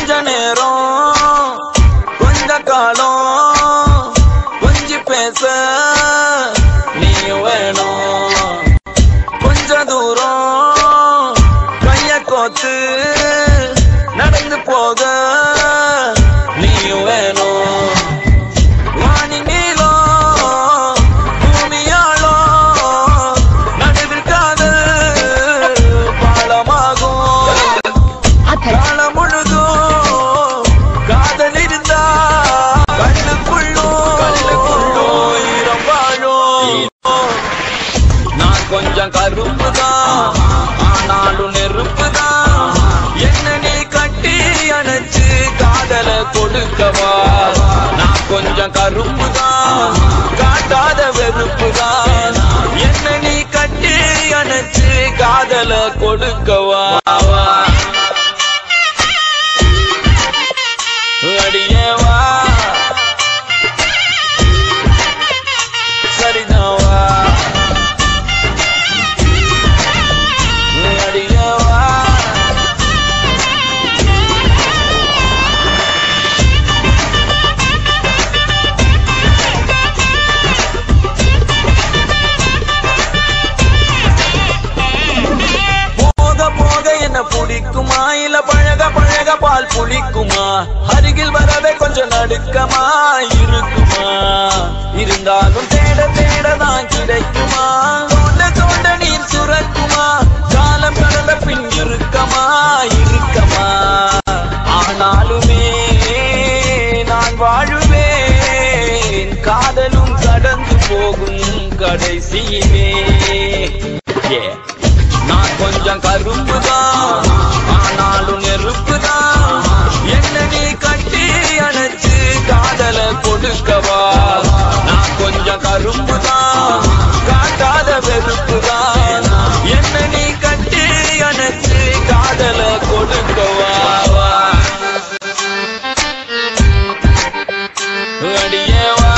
கொஞ்ச நேரம் கொஞ்ச காலம் கொஞ்சி பேச நீ வேணும் கொஞ்ச தூரம் கைய கோத்து நடந்து போக நீ வேணும் வானி நீளம் பூமியாளோ நடுவில் காதல் பாலமாகும் காலம் முழுதும் காதல் இருந்தா கண்ணுக்குள்ளும் கண்ணுக்குள்ளும் ஈரம் வாழும் நான் கொஞ்சம் கருப்பு தான் ஆனாலும் நெருப்பு தான் என்ன நீ கட்டி அணைச்சு காதல கொடுக்கவா நான் கொஞ்சம் கருப்பு தான் காட்டாத வெறுப்பு தான் என்ன நீ கட்டி அணைச்சு காதல கொடுக்கவா அடியே வா சரிதான் வா அடியே வா போக போக என்ன பிடிக்குமா இல்ல பழக பழக பால் புளிக்குமா அருகில் வரவே கொஞ்சம் நடுக்கமா இருக்குமா இருந்தாலும் தேட தேட தான் கிடைக்குமா தோண்ட தோண்ட நீர் சுரக்குமா காலம் கடந்த பின் இருக்கமா இருக்கமா ஆனாலுமே நான் வாழுவேன் காதலும் கடந்து போகும் கடைசியிலே Yeah. நான் கொஞ்சம் கருப்பு தான் ஆனாலும் நெருப்பு தான் என்ன நீ கட்டி அணைச்சு காதல கொடுக்கவா நான் கொஞ்சம் கருப்பு தான் காட்டாத வெறுப்பு தான் என்ன நீ கட்டி அணைச்சு காதல கொடுக்கவா அடியே வா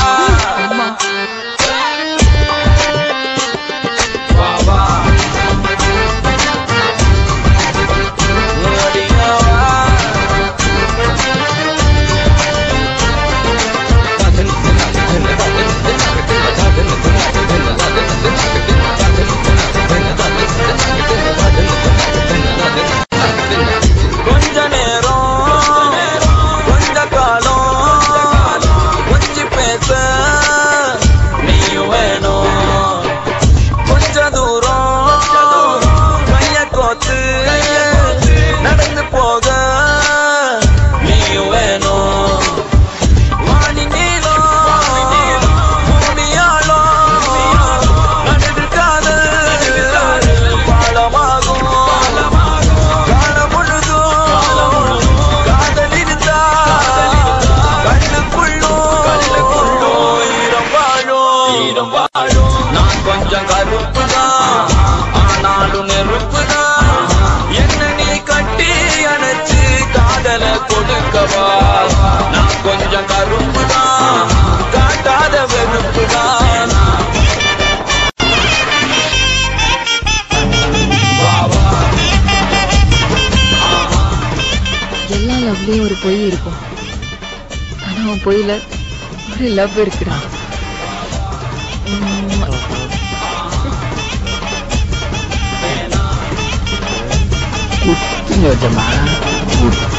வா வா அடியே வா கொஞ்ச நேரம் கொஞ்ச காலம் கொஞ்சி பேச நீயும் வேணும் கொஞ்ச தூரம் கைய கோத்து நடந்து போக நீயும் வேணும் வானி நீளம் பூமியாளோ நடுவில் காதல் பாலமாகும் காலம் முழுதும் காதல் இருந்தா கண்ணுக்குள்ளும் ஈரம் வாழும் ஈரம் வாழும் நான் கொஞ்சம் கருப்பு தான் ஆனாலும் நெருப்பு தான் என்ன நீ கட்டி அணைச்சு காதல கொடுக்கவா நான் கொஞ்சம் கருப்பு தான் காட்டாத வெறுப்பு தான் வா வா எல்லா லவ்லயும் ஒரு பொய் இருக்கும் ஆனா அவன் பொய்ல ஒரு லவ் இருக்குடா உம், குத்துங்க ஜமா குத்து